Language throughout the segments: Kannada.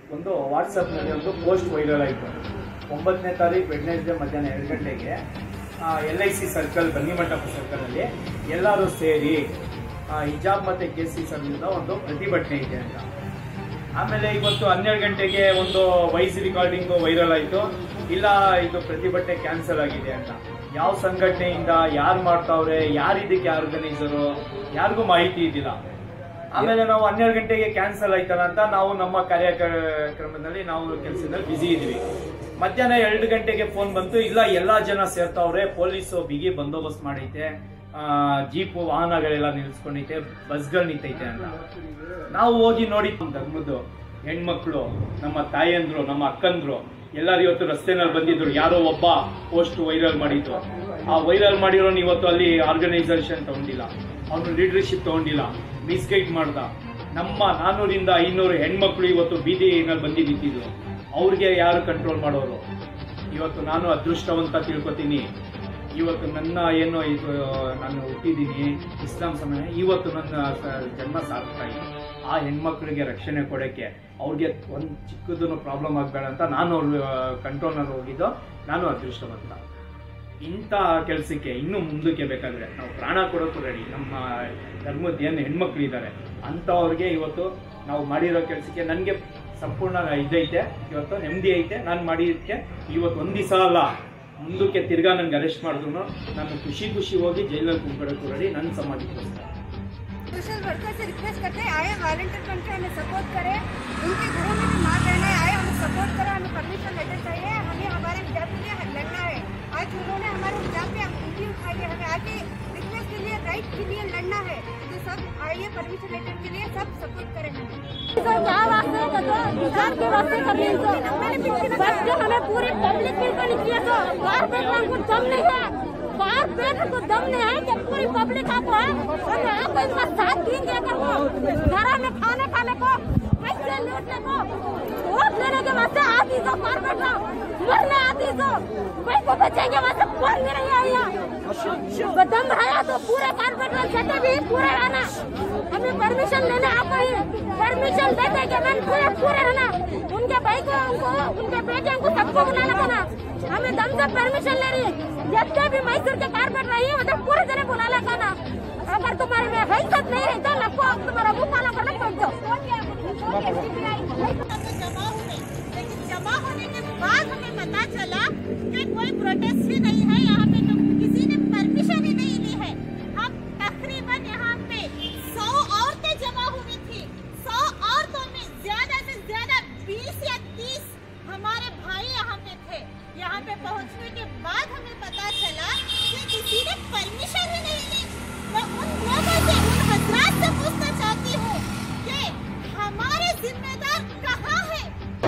ಒಂದು ವಾಟ್ಸಪ್ನಲ್ಲಿ ಒಂದು ಪೋಸ್ಟ್ ವೈರಲ್ ಆಯಿತು ಒಂಬತ್ತನೇ ತಾರೀಕು ವೆಡ್ನೆಸ್ಡೇ ಮಧ್ಯಾಹ್ನ ಎರಡು ಗಂಟೆಗೆ L I C circle Bannimantapa ಸರ್ಕಲಲ್ಲಿ ಎಲ್ಲರೂ ಸೇರಿ ಆ, ಹಿಜಾಬ್ ಮತ್ತು ಕೆ ಸಿ ಸರ್ವಿಂದ ಒಂದು ಪ್ರತಿಭಟನೆ ಇದೆ ಅಂತ ಆಮೇಲೆ ಇವತ್ತು ಹನ್ನೆರಡು ಗಂಟೆಗೆ ಒಂದು ವಾಯ್ಸ್ ರೆಕಾರ್ಡಿಂಗು ವೈರಲ್ ಆಯಿತು ಇಲ್ಲ ಇದು ಪ್ರತಿಭಟನೆ ಕ್ಯಾನ್ಸಲ್ ಆಗಿದೆ ಅಂತ ಯಾವ ಸಂಘಟನೆಯಿಂದ ಯಾರು ಮಾಡ್ತಾವ್ರೆ ಯಾರು ಇದಕ್ಕೆ ಆರ್ಗನೈಸರು ಯಾರಿಗೂ ಮಾಹಿತಿ ಇದ್ದಿಲ್ಲ ಆಮೇಲೆ ನಾವು ಹನ್ನೆರಡು ಗಂಟೆಗೆ ಕ್ಯಾನ್ಸಲ್ ಆಯ್ತಲ್ಲ ಅಂತ ನಾವು ನಮ್ಮ ಕಾರ್ಯಕ್ರಮದಲ್ಲಿ ನಾವು ಕೆಲಸದಲ್ಲಿ ಬ್ಯುಸಿ ಇದ್ವಿ ಮಧ್ಯಾಹ್ನ ಎರಡು ಗಂಟೆಗೆ ಫೋನ್ ಬಂತು ಇಲ್ಲ ಎಲ್ಲಾ ಜನ ಸೇರ್ತಾವ್ರೆ ಪೊಲೀಸು ಬಿಗಿ ಬಂದೋಬಸ್ತ್ ಮಾಡೈತೆ ಆ, ಜೀಪು ವಾಹನಗಳೆಲ್ಲ ನಿಲ್ಸ್ಕೊಂಡೈತೆ ಬಸ್ಗಳು ನಿಂತೈತೆ ಅಂತ ನಾವು ಹೋಗಿ ನೋಡಿ ಧರ್ಮದ್ದು ಹೆಣ್ಮಕ್ಳು ನಮ್ಮ ತಾಯಂದ್ರು ನಮ್ಮ ಅಕ್ಕಂದ್ರು ಎಲ್ಲರೂ ಇವತ್ತು ರಸ್ತೆನಲ್ಲಿ ಬಂದಿದ್ರು ಯಾರೋ ಒಬ್ಬ ಪೋಸ್ಟ್ ವೈರಲ್ ಮಾಡಿದ್ದು ಆ ವೈರಲ್ ಮಾಡಿರೋನು ಇವತ್ತು ಅಲ್ಲಿ ಆರ್ಗನೈಸೇಷನ್ ತಗೊಂಡಿಲ್ಲ ಅವನು ಲೀಡರ್ಶಿಪ್ ತಗೊಂಡಿಲ್ಲ ಮಿಸ್ಗೈಡ್ ಮಾಡ್ದ ನಮ್ಮ ನಾನ್ನೂರಿಂದ ಐನೂರು ಹೆಣ್ಮಕ್ಳು ಇವತ್ತು ಬೀದಿನಲ್ಲಿ ಬಂದು ನಿಂತಿದ್ರು ಅವ್ರಿಗೆ ಯಾರು ಕಂಟ್ರೋಲ್ ಮಾಡೋರು ಇವತ್ತು ನಾನು ಅದೃಷ್ಟವಂತ ತಿಳ್ಕೊತೀನಿ ಇವತ್ತು ನನ್ನ ಏನು ಇದು ನಾನು ಹುಟ್ಟಿದ್ದೀನಿ ಇಸ್ಲಾಂ ಸಮಯ ಇವತ್ತು ನನ್ನ ಸ- ಜನ್ಮ ಸಾರ್ಥಕ ಆಗಿದೆ ಆ ಹೆಣ್ಮಕ್ಳಿಗೆ ರಕ್ಷಣೆ ಕೊಡೋಕ್ಕೆ ಅವ್ರಿಗೆ ಒಂದು ಚಿಕ್ಕದನ್ನು ಪ್ರಾಬ್ಲಮ್ ಆಗಬೇಡ ಅಂತ ನಾನು ಅವ್ರ ಕಂಟ್ರೋಲ್ನಲ್ಲಿ ಹೋಗಿದ್ದು ನಾನು ಅದೃಷ್ಟವಂತ ಇಂಥ ಕೆಲಸಕ್ಕೆ ಇನ್ನೂ ಮುಂದಕ್ಕೆ ಬೇಕಾದ್ರೆ ನಾವು ಪ್ರಾಣ ಕೊಡೋಕ್ಕೂ ರೆಡಿ ನಮ್ಮ ಧರ್ಮದ ಏನು ಹೆಣ್ಮಕ್ಳು ಇದ್ದಾರೆ ಅಂಥವ್ರಿಗೆ ಇವತ್ತು ನಾವು ಮಾಡಿರೋ ಕೆಲಸಕ್ಕೆ ನನಗೆ ಸಂಪೂರ್ಣ ಇದೈತೆ ಇವತ್ತು ನೆಮ್ಮದಿ ಐತೆ ನಾನು ಮಾಡಿದ್ದಕ್ಕೆ ಇವತ್ತು ಒಂದು ದಿವಸ ಅಲ್ಲ ಮುಂದಕ್ಕೆ ತಿರ್ಗಾ ನನಗೆ ಅರೆಸ್ಟ್ ಮಾಡಿದ್ರು ನಾನು ಖುಷಿ ಖುಷಿ ಹೋಗಿ ಜೈಲಲ್ಲಿ ಕುಂತ್ಕೊಳ್ಳೋಕ್ಕೂ ರೆಡಿ ನನ್ನ ಸಮಾಜಕ್ಕೋಸ್ಕರ सोशल वर्कर से रिक्वेस्ट करते हैं आए वॉलंटियर बन के हमें सपोर्ट करें उनके घरों में भी माँ बहने आए हमें सपोर्ट करें हमें परमिशन लेटर चाहिए हमें हमारे हिजाब के लिए लड़ना है आज उन्होंने हमारे हिजाब पे उंगली उठाई है हमें आगे रिक्वेस्ट के लिए राइट के लिए लड़ना है तो सब आइए परमिशन लेटर के लिए सब सपोर्ट करें हमें पूरे पब्लिक मिलकर किया तो बाहर बैठने को दम नहीं है बाहर बैठने को दम नहीं है कि पूरी पब्लिक आपको है हमें आपको इसका साथ देंगे अगर वो घर में खाने खाने को पैसे लूटने को वोट लेने के वास्ते आती तो बाहर बैठना मरने आती तो कोई को बचेंगे वैसे कौन भी नहीं आया दम आया तो पूरे कारपेटर सटे भी पूरे रहना हमें परमिशन लेने आपको ही परमिशन दे देंगे मैंने पूरे पूरे रहना उनके भाई को उनको उनके बेटे को सबको बुलाना था ना हमें दम से परमिशन ले रही है जितने भी मैसूर के कारपेटर रही है उधर पूरे जने बुलाना था ना अगर तुम्हारे में हैसियत नहीं रही तो लगो तुम्हारा मुंह काला करना पड़ जमा हुए लेकिन जमा होने के बाद हमें पता चला कि कोई प्रोटेस्ट ही नहीं है यहाँ पे तो किसी ने परमिशन ही नहीं ली है हम तकरीबन यहाँ पे सौ औरतें जमा हुई थी सौ औरतों में ज्यादा से ज्यादा बीस या तीस हमारे भाई यहाँ पे थे यहाँ पे पहुँचने के बाद हमें पता चला कि किसी ने परमिशन ही नहीं ली मैं उन लोगों से उन हजरात से पूछना चाहती हूँ कि हमारे जिम्मेदार कहाँ है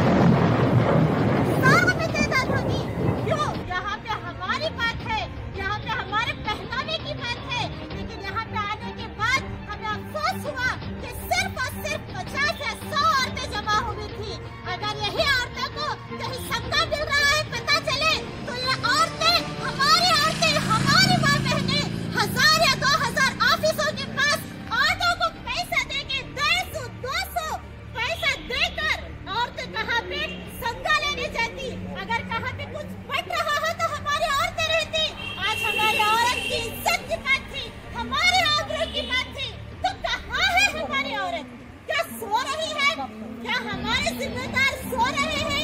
कहाँ हमें तादाद होगी क्यों यहाँ पे हमारी बात है यहाँ पे हमारे पहनावे की बात है लेकिन यहाँ पे आने के बाद हमें अफसोस हुआ कि सिर्फ और सिर्फ पचास या सौ औरतें जमा हुई थी अगर यही औरतों को कहीं सत्ता मिल रहा है पता चले तो ये औरतें हमारी औरतें हमारी माँ बहने हजार या दो हजार ऑफिसों के पास ऑटो को पैसा देके डेढ़ सौ दो सौ पैसा देकर औरतें कहाँ पे संगा लेने जाती अगर कहाँ पे कुछ बट रहा हो तो हमारी औरतें रहती आज हमारी औरत की इज्जत की बात थी हमारे आबरू की बात थी तो कहाँ है हमारी औरत क्या सो रही है क्या हमारे जिम्मेदार सो रहे हैं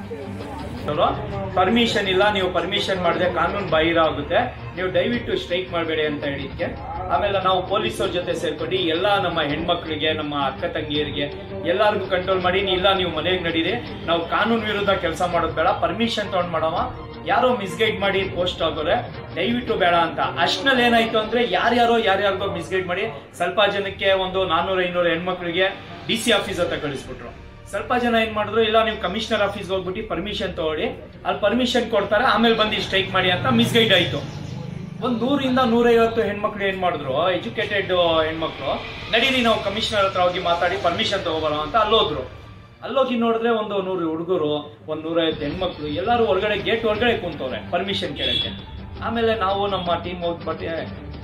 ಪರ್ಮಿಷನ್ ಇಲ್ಲ ನೀವು ಪರ್ಮಿಷನ್ ಮಾಡದೆ ಕಾನೂನು ಬಾಹಿರ ಆಗುತ್ತೆ ನೀವು ದಯವಿಟ್ಟು ಸ್ಟ್ರೈಕ್ ಮಾಡಬೇಡಿ ಅಂತ ಹೇಳಿದ್ಕೆ ಆಮೇಲೆ ನಾವು ಪೊಲೀಸರ ಜೊತೆ ಸೇರ್ಕೊಂಡು ಎಲ್ಲ ನಮ್ಮ ಹೆಣ್ಮಕ್ಳಿಗೆ ನಮ್ಮ ಅಕ್ಕ ತಂಗಿಯರಿಗೆ ಎಲ್ಲರಿಗೂ ಕಂಟ್ರೋಲ್ ಮಾಡಿ ನೀ ಇಲ್ಲ ನೀವು ಮನೆಗೆ ನಡೀರಿ ನಾವು ಕಾನೂನು ವಿರುದ್ಧ ಕೆಲಸ ಮಾಡೋದು ಬೇಡ ಪರ್ಮಿಷನ್ ತಗೊಂಡ್ ಮಾಡವ ಯಾರೋ ಮಿಸ್ಗೈಡ್ ಮಾಡಿ ಪೋಸ್ಟ್ ಆಗೋರೆ ದಯವಿಟ್ಟು ಬೇಡ ಅಂತ ಅಷ್ಟ್ರಲ್ಲಿ ಏನಾಯ್ತು ಅಂದ್ರೆ ಯಾರ್ಯಾರೋ ಯಾರ್ಯಾರಿಗೋ ಮಿಸ್ಗೈಡ್ ಮಾಡಿ ಸ್ವಲ್ಪ ಜನಕ್ಕೆ ಒಂದು ನಾನ್ನೂರ ಐನೂರು ಹೆಣ್ಮಕ್ಳಿಗೆ ಡಿ ಸಿ ಆಫೀಸ್ ಹತ್ರ ಕಳಿಸ್ಬಿಟ್ರು ಸ್ವಲ್ಪ ಜನ ಏನ್ ಮಾಡಿದ್ರು ಇಲ್ಲ ನೀವು ಕಮಿಷನರ್ ಆಫೀಸ್ ಹೋಗ್ಬಿಟ್ಟು ಪರ್ಮಿಷನ್ ತಗೊಳ್ಳಿ ಅಲ್ಲಿ ಪರ್ಮಿಷನ್ ಕೊಡ್ತಾರೆ ಆಮೇಲೆ ಬಂದು ಸ್ಟ್ರೈಕ್ ಮಾಡಿ ಅಂತ ಮಿಸ್ಗೈಡ್ ಆಯ್ತು ಒಂದ್ ನೂರಿಂದ ನೂರೈವತ್ತು ಹೆಣ್ಮಕ್ಳು ಏನ್ ಮಾಡಿದ್ರು ಎಜುಕೇಟೆಡ್ ಹೆಣ್ಮಕ್ಳು ನಡೀರಿ ನಾವು ಕಮಿಷನರ್ ಹತ್ರ ಹೋಗಿ ಮಾತಾಡಿ ಪರ್ಮಿಷನ್ ತಗೋಬರೋ ಅಂತ ಅಲ್ಲೋದ್ರು ಅಲ್ಲೋಗಿ ನೋಡಿದ್ರೆ ಒಂದು ನೂರು ಹುಡುಗರು ಒಂದ್ ನೂರೈವತ್ತು ಹೆಣ್ಮಕ್ಳು ಎಲ್ಲರೂ ಹೊರಗಡೆ ಗೇಟ್ ಹೊರಗಡೆ ಕುಂತವ್ರೆ ಪರ್ಮಿಷನ್ ಕೇಳಕ್ಕೆ ಆಮೇಲೆ ನಾವು ನಮ್ಮ ಟೀಮ್ ಹೋಗ್ಬಿಟ್ಟು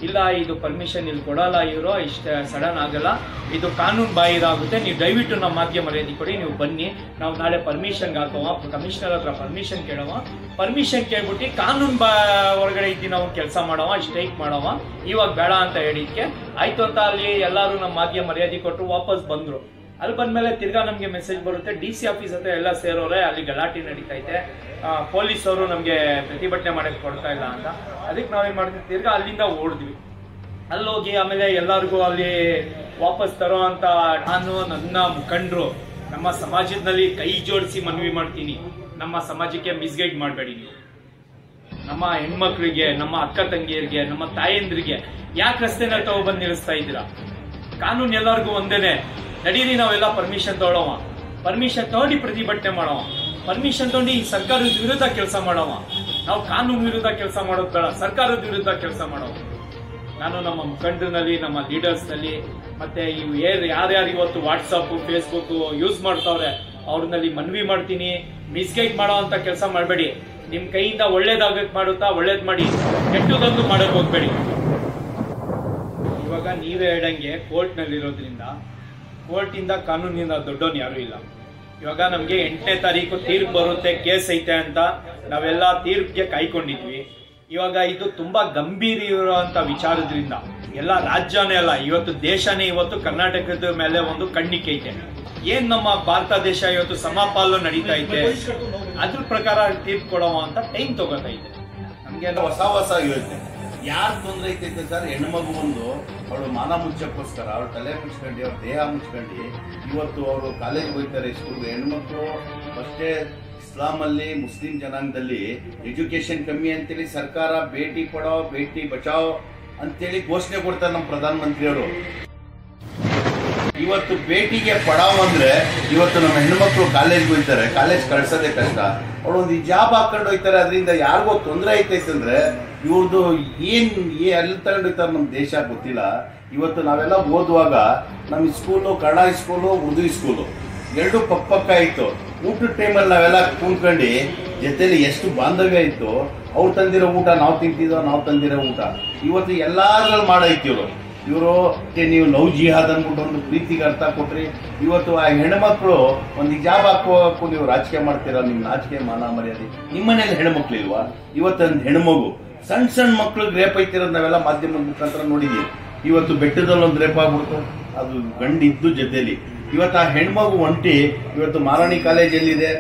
ಇಲ್ಲ ಇದು ಪರ್ಮಿಷನ್ ಇಲ್ಲಿ ಕೊಡಲ್ಲ ಇವರು ಇಷ್ಟ ಸಡನ್ ಆಗಲ್ಲ ಇದು ಕಾನೂನು ಬಾಹಿರ ಆಗುತ್ತೆ ನೀವು ದಯವಿಟ್ಟು ನಮ್ಮ ಮಾಧ್ಯಮ ಮರ್ಯಾದೆ ಕೊಡಿ ನೀವು ಬನ್ನಿ ನಾವು ನಾಳೆ ಪರ್ಮಿಷನ್ಗೆ ಹಾಕೋವ ಕಮಿಷನರ್ ಹತ್ರ ಪರ್ಮಿಷನ್ ಕೇಳವ ಪರ್ಮಿಷನ್ ಕೇಳ್ಬಿಟ್ಟು ಕಾನೂನು ಬಾ ಹೊರಗಡೆ ಇದ್ದು ನಾವು ಕೆಲಸ ಮಾಡವ ಸ್ಟ್ರೈಕ್ ಮಾಡವ ಇವಾಗ ಬೇಡ ಅಂತ ಹೇಳಿದ್ಕೆ ಆಯ್ತು ಅಂತ ಅಲ್ಲಿ ಎಲ್ಲರೂ ನಮ್ಮ ಮಾಧ್ಯಮ ಮರ್ಯಾದೆ ಕೊಟ್ಟು ವಾಪಸ್ ಬಂದ್ರು ಅಲ್ಲಿ ಬಂದ್ಮೇಲೆ ತಿರ್ಗಾ ನಮಗೆ ಮೆಸೇಜ್ ಬರುತ್ತೆ ಡಿ ಸಿ ಆಫೀಸ್ ಹತ್ರ ಎಲ್ಲ ಸೇರೋರೆ ಅಲ್ಲಿ ಗಲಾಟೆ ನಡೀತೈತೆ ಪೊಲೀಸ್ ಅವರು ನಮಗೆ ಪ್ರತಿಭಟನೆ ಮಾಡಕ್ಕೆ ಕೊಡ್ತಾ ಇಲ್ಲ ಅಂತ ಅದಕ್ಕೆ ನಾವೇನ್ ಮಾಡಿದ್ವಿ ತಿರ್ಗಾ ಅಲ್ಲಿಂದ ಓಡಿದ್ವಿ ಅಲ್ಲಿ ಹೋಗಿ ಆಮೇಲೆ ಎಲ್ಲರಿಗೂ ಅಲ್ಲಿ ವಾಪಸ್ ತರೋ ಅಂತ ನಾನು ನನ್ನ ಮುಖಂಡರು ನಮ್ಮ ಸಮಾಜದಲ್ಲಿ ಕೈ ಜೋಡಿಸಿ ಮನವಿ ಮಾಡ್ತೀನಿ ನಮ್ಮ ಸಮಾಜಕ್ಕೆ ಮಿಸ್ಗೈಡ್ ಮಾಡಬೇಡಿ ನೀವು ನಮ್ಮ ಹೆಣ್ಮಕ್ಳಿಗೆ ನಮ್ಮ ಅಕ್ಕ ತಂಗಿಯರಿಗೆ ನಮ್ಮ ತಾಯಂದ್ರಿಗೆ ಯಾಕೆ ರಸ್ತೆನ ತಗೊಬಂದು ನಿಲ್ಲಿಸ್ತಾ ಇದ್ದೀರಾ ಕಾನೂನು ಎಲ್ಲರಿಗೂ ಒಂದೇನೆ ನಡೀರಿ ನಾವೆಲ್ಲ ಪರ್ಮಿಷನ್ ತಗೊಳ್ಳೋವ ಪರ್ಮಿಷನ್ ತಗೊಂಡು ಪ್ರತಿಭಟನೆ ಮಾಡೋವ ಪರ್ಮಿಷನ್ ತಗೊಂಡು ಈ ಸರ್ಕಾರದ ವಿರುದ್ಧ ಕೆಲಸ ಮಾಡೋವ ನಾವು ಕಾನೂನು ವಿರುದ್ಧ ಕೆಲಸ ಮಾಡೋದು ಬೇಡ ಸರ್ಕಾರದ ವಿರುದ್ಧ ಕೆಲಸ ಮಾಡೋವ ನಾನು ನಮ್ಮ ಮುಖಂಡರಲ್ಲಿ ನಮ್ಮ ಲೀಡರ್ಸ್ ನಲ್ಲಿ ಮತ್ತೆ ಇವು ಏರ್ ಯಾರ್ಯಾರು ಇವತ್ತು ವಾಟ್ಸಪ್ ಫೇಸ್ಬುಕ್ ಯೂಸ್ ಮಾಡ್ತಾವ್ರೆ ಅವ್ರನ್ನಲ್ಲಿ ಮನವಿ ಮಾಡ್ತೀನಿ ಮಿಸ್ಗೈಡ್ ಮಾಡೋ ಅಂತ ಕೆಲಸ ಮಾಡಬೇಡಿ ನಿಮ್ ಕೈಯಿಂದ ಒಳ್ಳೇದಾಗಕ್ ಮಾಡುತ್ತಾ ಒಳ್ಳೇದ್ ಮಾಡಿ ಕೆಟ್ಟದಂತೂ ಮಾಡಕ್ ಹೋಗ್ಬೇಡಿ ಇವಾಗ ನೀವೇ ಹೇಳಂಗೆ ಕೋರ್ಟ್ ನಲ್ಲಿ ಇರೋದ್ರಿಂದ ಕೋರ್ಟ್ ಇಂದ ಕಾನೂನಿಂದ ದೊಡ್ಡವನ್ ಯಾರು ಇಲ್ಲ ಇವಾಗ ನಮ್ಗೆ ಎಂಟನೇ ತಾರೀಕು ತೀರ್ಪು ಬರುತ್ತೆ ಕೇಸ್ ಐತೆ ಅಂತ ನಾವೆಲ್ಲ ತೀರ್ಪಿಗೆ ಕಾಯ್ಕೊಂಡಿದ್ವಿ ಇವಾಗ ಇದು ತುಂಬಾ ಗಂಭೀರ ಇರುವಂತ ವಿಚಾರದ್ರಿಂದ ಎಲ್ಲ ರಾಜ್ಯನೇ ಅಲ್ಲ ಇವತ್ತು ದೇಶನೇ ಇವತ್ತು ಕರ್ನಾಟಕದ ಮೇಲೆ ಒಂದು ಕಣ್ಣಿಕೆ ಐತೆ ಏನ್ ನಮ್ಮ ಭಾರತ ದೇಶ ಇವತ್ತು ಸಮಪಾಲು ನಡೀತಾ ಐತೆ ಅದ್ರ ಪ್ರಕಾರ ತೀರ್ಪು ಕೊಡೋವ ಅಂತ ಟೈಮ್ ತಗೋತೈತೆ ನಮ್ಗೆ ಹೊಸ ಹೊಸ ಯೋಜನೆ ಯಾರು ತೊಂದರೆ ಐತೈತೆ ಸರ್ ಹೆಣ್ಮಗು ಒಂದು ಅವಳು ಮಾನ ಮುಚ್ಚಕ್ಕೋಸ್ಕರ ಅವಳು ತಲೆ ಮುಚ್ಕೊಂಡು ಅವ್ರ ದೇಹ ಮುಚ್ಕೊಂಡು ಇವತ್ತು ಅವರು ಕಾಲೇಜ್ಗೆ ಹೋಗ್ತಾರೆ ಸ್ಕೂಲ್ ಹೆಣ್ಮಕ್ಳು ಅಷ್ಟೇ ಇಸ್ಲಾಮಲ್ಲಿ ಮುಸ್ಲಿಂ ಜನಾಂಗದಲ್ಲಿ ಎಜುಕೇಶನ್ ಕಮ್ಮಿ ಅಂತೇಳಿ ಸರ್ಕಾರ ಬೇಟಿ ಪಡೋ ಬೇಟಿ ಬಚಾವ್ ಅಂತೇಳಿ ಘೋಷಣೆ ಕೊಡ್ತಾರೆ ನಮ್ಮ ಪ್ರಧಾನಮಂತ್ರಿಯವರು ಇವತ್ತು ಬೇಟಿಗೆ ಪಡಾವ್ ಅಂದ್ರೆ ಇವತ್ತು ನಮ್ಮ ಹೆಣ್ಮಕ್ಳು ಕಾಲೇಜ್ಗೆ ಹೋಗ್ತಾರೆ ಕಾಲೇಜ್ ಕಳ್ಸೋದೇ ಕಷ್ಟ ಅವ್ರು ಒಂದು ಜಾಬ್ ಹಾಕೊಂಡು ಹೋಗ್ತಾರೆ ಅದರಿಂದ ಯಾರಿಗೋ ತೊಂದರೆ ಐತೈತೆ ಅಂದ್ರೆ ಇವ್ರದ್ದು ಏನ್ ಏ- ಎಲ್ಲಿ ತಗೊಂಡು ಹೋಗ್ತಾರೆ ನಮ್ಮ ದೇಶ ಗೊತ್ತಿಲ್ಲ ಇವತ್ತು ನಾವೆಲ್ಲ ಓದುವಾಗ ನಮ್ಮ school Kannada school Urdu school ಎರಡು ಪಕ್ಕ ಪಕ್ಕ ಇತ್ತು ಊಟದ ಟೈಮಲ್ಲಿ ನಾವೆಲ್ಲ ಕೂತ್ಕೊಂಡು ಜೊತೆಲಿ ಎಷ್ಟು ಬಾಂಧವ್ಯ ಇತ್ತು ಅವ್ರು ತಂದಿರೋ ಊಟ ನಾವು ತಿಂತಿದ್ದೋ ನಾವು ತಂದಿರೋ ಊಟ ಇವತ್ತು ಎಲ್ಲಾದ್ರಲ್ಲಿ ಮಾಡೈತಿ ಇವರು ಇವರು ನೀವು ಲವ್ ಜಿಹಾದ್ ಅಂದ್ಬಿಟ್ಟು ಒಂದು ಪ್ರೀತಿಗೆ ಅರ್ಥ ಕೊಟ್ರಿ ಇವತ್ತು ಆ ಹೆಣ್ಮಕ್ಳು ಒಂದು ಹಿಜಾಬ್ ಹಾಕುವಕ್ಕೂ ನೀವು ರಾಜಕೀಯ ಮಾಡ್ತೀರಾ ನಿಮ್ ನಾಚಿಕೆ ಮಾನ ಮರ್ಯಾದೆ ನಿಮ್ಮ ಮನೇಲಿ ಹೆಣ್ಮಕ್ಳು ಇಲ್ವಾ ಇವತ್ತೊಂದು ಹೆಣ್ಮಗು ಸಣ್ಣ ಸಣ್ಣ ಮಕ್ಳಿಗೆ ರೇಪ್ ಐತಿರೋದು ನಾವೆಲ್ಲ ಮಾಧ್ಯಮದ ಮುಖಾಂತರ ನೋಡಿದೀವಿ ಇವತ್ತು ಬೆಟ್ಟದಲ್ಲಿ ಒಂದು ರೇಪ್ ಆಗ್ಬಿಡ್ತು ಅದು ಗಂಡಿದ್ದು ಜೊತೆಲಿ ಇವತ್ತು ಆ ಹೆಣ್ಮಗು ಒಂಟಿ ಇವತ್ತು ಮಾರಾಣಿ ಕಾಲೇಜ್ ಎಲ್ಲಿದೆ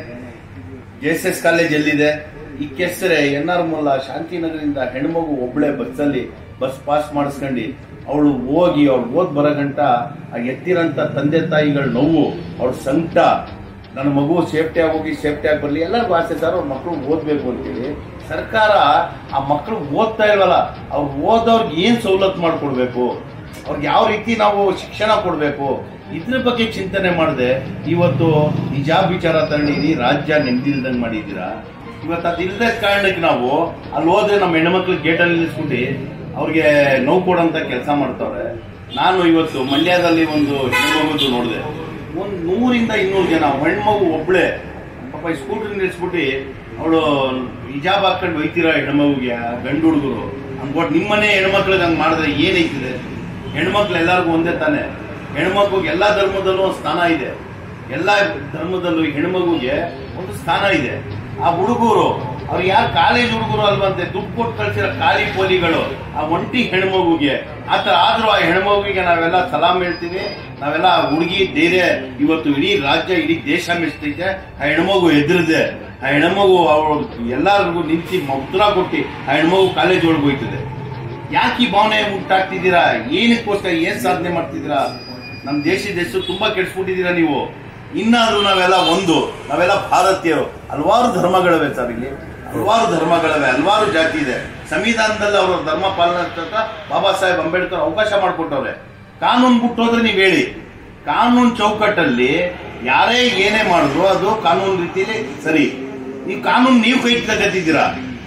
ಜೆ ಎಸ್ ಎಸ್ ಕಾಲೇಜ್ ಎಲ್ಲಿದೆ ಈ ಕೆಸರೆ ಎನ್ ಆರ್ ಮುಲ್ಲಾ ಶಾಂತಿನಗರದಿಂದ ಹೆಣ್ಮಗು ಒಬ್ಳೆ ಬಸ್ಸಲ್ಲಿ ಬಸ್ ಪಾಸ್ ಮಾಡಿಸ್ಕೊಂಡು ಅವಳು ಹೋಗಿ ಅವಳು ಓದ್ ಬರೋ ಗಂಟ ಆ ಎತ್ತಿರಂತ ತಂದೆ ತಾಯಿಗಳ ನೋವು ಅವಳ ಸಂಕಟ ನನ್ನ ಮಗು ಸೇಫ್ಟಿಯಾಗಿ ಹೋಗಿ ಸೇಫ್ಟಿಯಾಗಿ ಬರಲಿ ಎಲ್ಲರಿಗೂ ಆಸೆ ಸರ್ ಅವ್ರ ಮಕ್ಕಳು ಓದ್ಬೇಕು ಅಂತೇಳಿ ಸರ್ಕಾರ ಆ ಮಕ್ಕಳು ಓದ್ತಾ ಇಲ್ವಲ್ಲ ಅವ್ರು ಓದೋರ್ಗೆ ಏನ್ ಸವಲತ್ತು ಮಾಡ್ಕೊಡ್ಬೇಕು ಅವ್ರಿಗೆ ಯಾವ ರೀತಿ ನಾವು ಶಿಕ್ಷಣ ಕೊಡಬೇಕು ಇದ್ರ ಬಗ್ಗೆ ಚಿಂತನೆ ಮಾಡದೆ ಇವತ್ತು ಹಿಜಾಬ್ ವಿಚಾರ ತಗೊಂಡಿರಿ ರಾಜ್ಯ ನೆಮ್ಮದಿಲ್ದಂಗೆ ಮಾಡಿದ್ದೀರಾ ಇವತ್ತು ಅದಿಲ್ಲದ ಕಾರಣಕ್ಕೆ ನಾವು ಅಲ್ಲಿ ಹೋದ್ರೆ ನಮ್ಮ ಹೆಣ್ಮಕ್ಳು ಗೇಟಲ್ಲಿ ನಿಲ್ಲಿಸ್ಬಿಟ್ಟು ಅವ್ರಿಗೆ ನೋವು ಕೊಡೋಂಥ ಕೆಲಸ ಮಾಡ್ತಾವ್ರೆ ನಾನು ಇವತ್ತು ಮಂಡ್ಯದಲ್ಲಿ ಒಂದು ಹೆಣ್ಮಗುದು ನೋಡಿದೆ ಒಂದು ನೂರಿಂದ ಇನ್ನೂರು ಜನ ಹೆಣ್ಮಗು ಒಬ್ಳೆ ಪಾಪ ಈ ಸ್ಕೂಟರ್ ನಿಲ್ಲಿಸ್ಬಿಟ್ಟು ಅವಳು ಹಿಜಾಬ್ ಹಾಕೊಂಡು ಒಯ್ತೀರಾ ಹೆಣ್ಮಗುಗೆ ಆ ಗಂಡು ಹುಡುಗರು ಅನ್ಕೊಟ್ಟು ನಿಮ್ಮನೆ ಹೆಣ್ಮಕ್ಳಿಗೆ ಹಂಗೆ ಮಾಡಿದ್ರೆ ಏನೈತಿದೆ ಹೆಣ್ಮಕ್ಳು ಎಲ್ಲರಿಗೂ ಒಂದೇ ತಾನೆ ಹೆಣ್ಮಗುಗೆ ಎಲ್ಲಾ ಧರ್ಮದಲ್ಲೂ ಒಂದು ಸ್ಥಾನ ಇದೆ ಎಲ್ಲಾ ಧರ್ಮದಲ್ಲೂ ಹೆಣ್ಮಗುಗೆ ಒಂದು ಸ್ಥಾನ ಇದೆ ಆ ಹುಡುಗರು ಅವ್ರು ಯಾರು ಕಾಲೇಜ್ ಹುಡುಗರು ಅಲ್ವಂತೆ ದುಡ್ಡು ಕೊಟ್ಟು ಕಳ್ಸಿರೋ ಖಾಲಿ ಪೋಲಿಗಳು ಆ ಒಂಟಿ ಹೆಣ್ಮಗುಗೆ ಆತರ ಆದ್ರೂ ಆ ಹೆಣ್ಮಗುಗೆ ನಾವೆಲ್ಲ ಸಲಾಮ್ ಹೇಳ್ತೀವಿ ನಾವೆಲ್ಲ ಆ ಹುಡುಗಿ ಧೈರ್ಯ ಇವತ್ತು ಇಡೀ ರಾಜ್ಯ ಇಡೀ ದೇಶ ಮೆಚ್ತೈತೆ ಆ ಹೆಣ್ಮಗು ಎದುರಿದೆ ಆ ಹೆಣ್ಮಗು ಅವ್ರು ಎಲ್ಲರಿಗೂ ನಿಂತಿ ಮುದ್ರ ಕೊಟ್ಟು ಆ ಹೆಣ್ಮಗು ಕಾಲೇಜ್ ಒಳಗೆ ಹೋಯ್ತದೆ ಯಾಕೆ ಈ ಭಾವನೆ ಉಂಟಾಗ್ತಿದ್ದೀರಾ ಏನಕ್ಕೋಸ್ಕರ ಏನ್ ಸಾಧನೆ ಮಾಡ್ತಿದ್ದೀರಾ ನಮ್ಮ ದೇಶದ ಹೆಸರು ತುಂಬಾ ಕೆಡ್ಸ್ಬಿಟ್ಟಿದ್ದೀರಾ ನೀವು ಇನ್ನಾದ್ರೂ ನಾವೆಲ್ಲ ಒಂದು ನಾವೆಲ್ಲ ಭಾರತೀಯರು ಹಲವಾರು ಧರ್ಮಗಳಿವೆ ಸರ್ ಇಲ್ಲಿ ಹಲವಾರು ಧರ್ಮಗಳಿವೆ ಹಲವಾರು ಜಾತಿ ಇದೆ ಸಂವಿಧಾನದಲ್ಲಿ ಅವರ ಧರ್ಮ ಪಾಲನೆ ಅಂತ ಬಾಬಾ ಸಾಹೇಬ್ ಅಂಬೇಡ್ಕರ್ ಅವಕಾಶ ಮಾಡಿಕೊಟ್ಟವ್ರೆ ಕಾನೂನು ಬಿಟ್ಟೋದ್ರೆ ನೀವು ಹೇಳಿ ಕಾನೂನು ಚೌಕಟ್ಟಲ್ಲಿ ಯಾರೇ ಏನೇ ಮಾಡಿದ್ರು ಅದು ಕಾನೂನು ರೀತಿಯಲ್ಲಿ ಸರಿ ನೀವು ಕಾನೂನು ನೀವು ಕೈ ತಗತ್ತಿದ್ದೀರಾ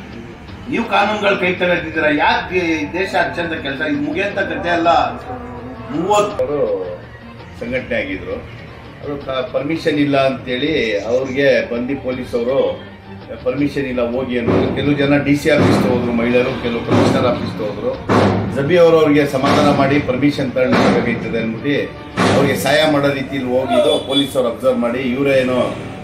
ನೀವು ಕಾನೂನುಗಳು ಕೈ ತಗತ್ತಿದ್ದೀರಾ ಯಾಕೆ ದೇಶ ಅತ್ಯಂತ ಕೆಲಸ ಇದು ಮುಗಿಯಂತ ಕತೆ ಅಲ್ಲ ಮೂವತ್ತು ಸಂಘಟನೆ ಆಗಿದ್ರು ಅವರು ಪರ್ಮಿಷನ್ ಇಲ್ಲ ಅಂತೇಳಿ ಅವ್ರಿಗೆ ಬಂದು ಪೊಲೀಸ್ ಅವರು ಪರ್ಮಿಷನ್ ಇಲ್ಲ ಹೋಗಿ ಅನ್ನೋದು ಕೆಲವು ಜನ ಡಿ ಸಿ ಆಫೀಸ್ ಹೋದ್ರು ಮಹಿಳೆಯರು ಕೆಲವು ಕಮಿಷನರ್ ಆಫೀಸ್ ಹೋದ್ರು ಜಬಿ ಅವರು ಅವ್ರಿಗೆ ಸಮಾಧಾನ ಮಾಡಿ ಪರ್ಮಿಷನ್ ತಗೊಂಡಿರ್ತದೆ ಅಂದ್ಬಿಟ್ಟು ಅವ್ರಿಗೆ ಸಹಾಯ ಮಾಡೋ ರೀತಿಯಲ್ಲಿ ಹೋಗಿದ್ದು ಪೊಲೀಸರು ಅಬ್ಸರ್ವ್ ಮಾಡಿ ಇವರೇನೋ